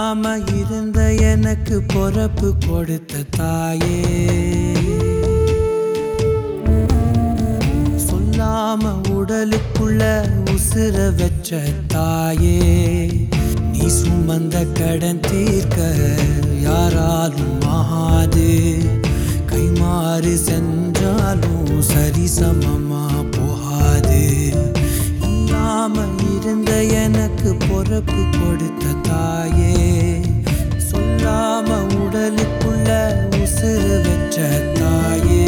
சொல்லாம இருந்த எனக்கு பொறப்பு கொடுத்த தாயே சொல்லாம உடலுக்குள்ள உசுர வச்ச தாயே நீ சுமந்த கடன் தீர்க்க யாராலும் ஆகாது கைமாறு சென்றாலும் சரிசமமா போகாது இல்லாம இருந்த எனக்கு பொறப்பு கொடுத்த தாயே சொல்லாம உடலுக்குள்ள உசுறு வச்ச தாயே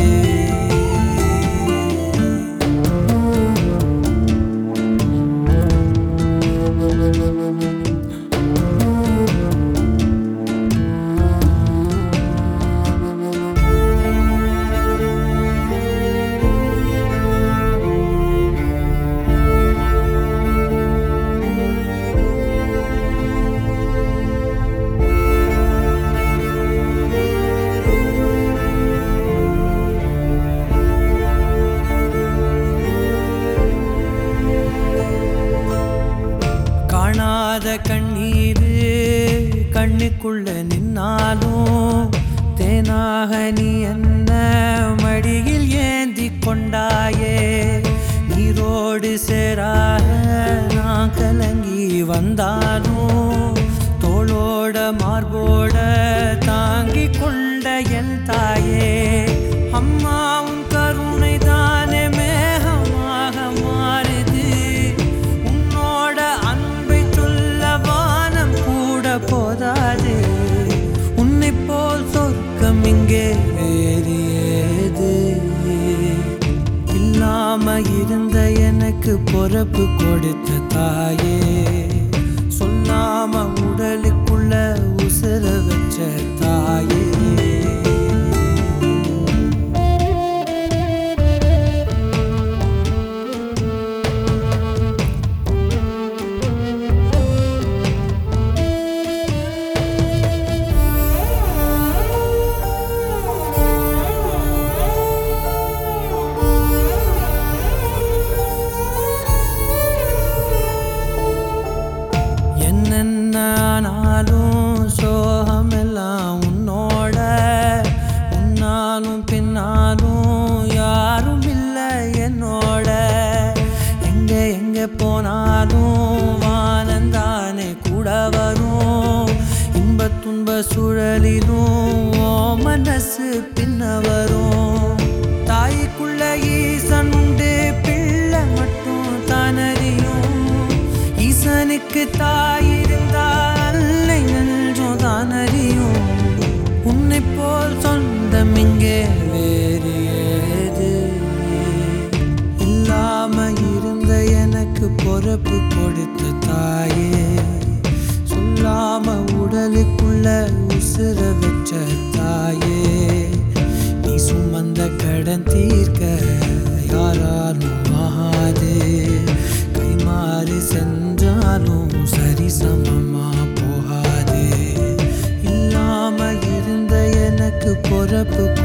காணாத கண்ணீரு கண்ணுக்குள்ள நின்னாலும் தேனாக நீ என்ன மடியில் ஏந்தி கொண்டாயே நீரோடு சேராக நான் கலங்கி வந்தாலும் தோளோட மார்போட தாங்கி கொண்ட என் தாயே அம்மாவும் கருணை தானே மேகமாக மாறுது உன்னோட அன்பை சொல்ல வானம் கூட போதாது உன்னை போல் சொர்க்கம் இங்கே வேறு ஏது இல்லாம இருந்த எனக்கு பொறப்பு கொடுத்த தாயே சொல்லாம உடலுக்குள்ள உசுர வச்ச தாயே என்னென்ன ஆனாலும் சோகமெல்லாம் உன்னோட முன்னாலும் பின்னாலும் யாரும் இல்லை என்னோட எங்க எங்க போனாலும் வானந்தானே கூட வரும் இன்ப துன்ப சுழலிலும் ஓ மனசு பின்ன வரும் தாய்க்குள்ள ஈசன் உண்டு பிள்ளை மட்டும் தானறியும் ஈசனுக்கு தாயிருந்தால் அன்னை நெஞ்சும் தான் அறியும் உன்னை போல் சொந்தம் இங்கே வேறு ஏது இல்லாம இருந்த எனக்கு பொறப்பு கொடுத்த தாயே சொல்லாம உடலுக்குள்ள உசுர வச்ச தாயே நீ சுமந்த கடன் தீர்க்க யாராலும் ஆகாது கைமாறு சென்றாலும் சரிசமமா போகாது இல்லாம இருந்த எனக்கு பொறப்பு